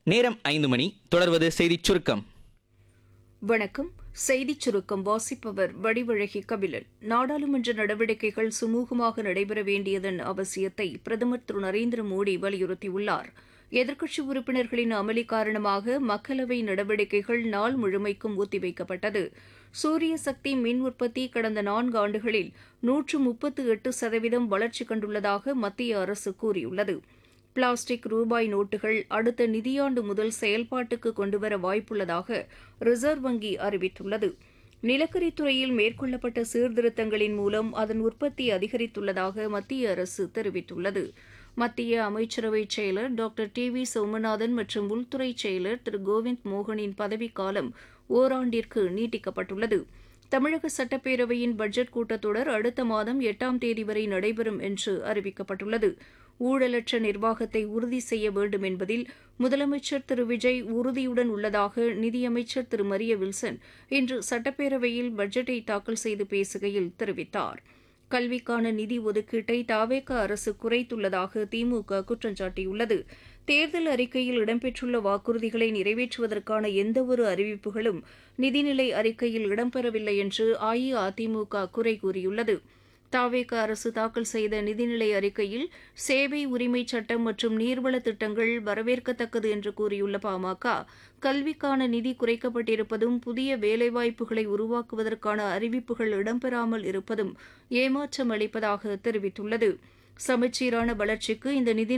நேரம் ஐந்து மணி தொடர்வது செய்திச் சுருக்கம் வணக்கம் செய்திச் சுருக்கம் வாசிப்பவர் வடிவழகி கபிலன் நாடாளுமன்ற நடவடிக்கைகள் சுமூகமாக நடைபெற வேண்டியதன் அவசியத்தை பிரதமர் திரு நரேந்திர மோடி வலியுறுத்தியுள்ளார் எதிர்க்கட்சி உறுப்பினர்களின் அமளி காரணமாக மக்களவை நடவடிக்கைகள் நாள் முழுமைக்கும் ஒத்திவைக்கப்பட்டது சூரிய சக்தி மின் உற்பத்தி கடந்த நான்கு ஆண்டுகளில் நூற்று முப்பத்து எட்டு சதவீதம் வளர்ச்சி கண்டுள்ளதாக மத்திய அரசு கூறியுள்ளது பிளாஸ்டிக் ரூபாய் நோட்டுகள் அடுத்த நிதியாண்டு முதல் செயல்பாட்டுக்கு கொண்டுவர வாய்ப்புள்ளதாக ரிசர்வ் வங்கி அறிவித்துள்ளது நிலக்கரித் துறையில் மேற்கொள்ளப்பட்ட சீர்திருத்தங்களின் மூலம் அதன் உற்பத்தி அதிகரித்துள்ளதாக மத்திய அரசு தெரிவித்துள்ளது மத்திய அமைச்சரவை செயலர் டாக்டர் டி வி சோமநாதன் மற்றும் உள்துறை செயலர் திரு கோவிந்த் மோகனின் பதவிக்காலம் ஓராண்டிற்கு நீட்டிக்கப்பட்டுள்ளது தமிழக சட்டப்பேரவையின் பட்ஜெட் கூட்டத்தொடர் அடுத்த மாதம் எட்டாம் தேதி வரை நடைபெறும் என்று அறிவிக்கப்பட்டுள்ளது ஊழலற்ற நிர்வாகத்தை உறுதி செய்ய வேண்டும் என்பதில் முதலமைச்சர் திரு விஜய் உறுதியுடன் உள்ளதாக நிதியமைச்சர் திரு மரிய வில்சன் இன்று சட்டப்பேரவையில் பட்ஜெட்டை தாக்கல் செய்து பேசுகையில் தெரிவித்தார் கல்விக்கான நிதி ஒதுக்கீட்டை தாவேக அரசு குறைத்துள்ளதாக திமுக குற்றம் சாட்டியுள்ளது தேர்தல் அறிக்கையில் இடம்பெற்றுள்ள வாக்குறுதிகளை நிறைவேற்றுவதற்கான எந்தவொரு அறிவிப்புகளும் நிதிநிலை அறிக்கையில் இடம்பெறவில்லை என்று அஇஅதிமுக குறை கூறியுள்ளது தாவேக அரசு தாக்கல் செய்த நிதிநிலை அறிக்கையில் சேவை உரிமை சட்டம் மற்றும் நீர்வள திட்டங்கள் வரவேற்கத்தக்கது என்று கூறியுள்ள பாமக கல்விக்கான நிதி குறைக்கப்பட்டிருப்பதும் புதிய வேலைவாய்ப்புகளை உருவாக்குவதற்கான அறிவிப்புகள் இடம்பெறாமல் இருப்பதும் ஏமாற்றம் அளிப்பதாக தெரிவித்துள்ளது சமச்சீரான வளர்ச்சிக்கு இந்த நிதி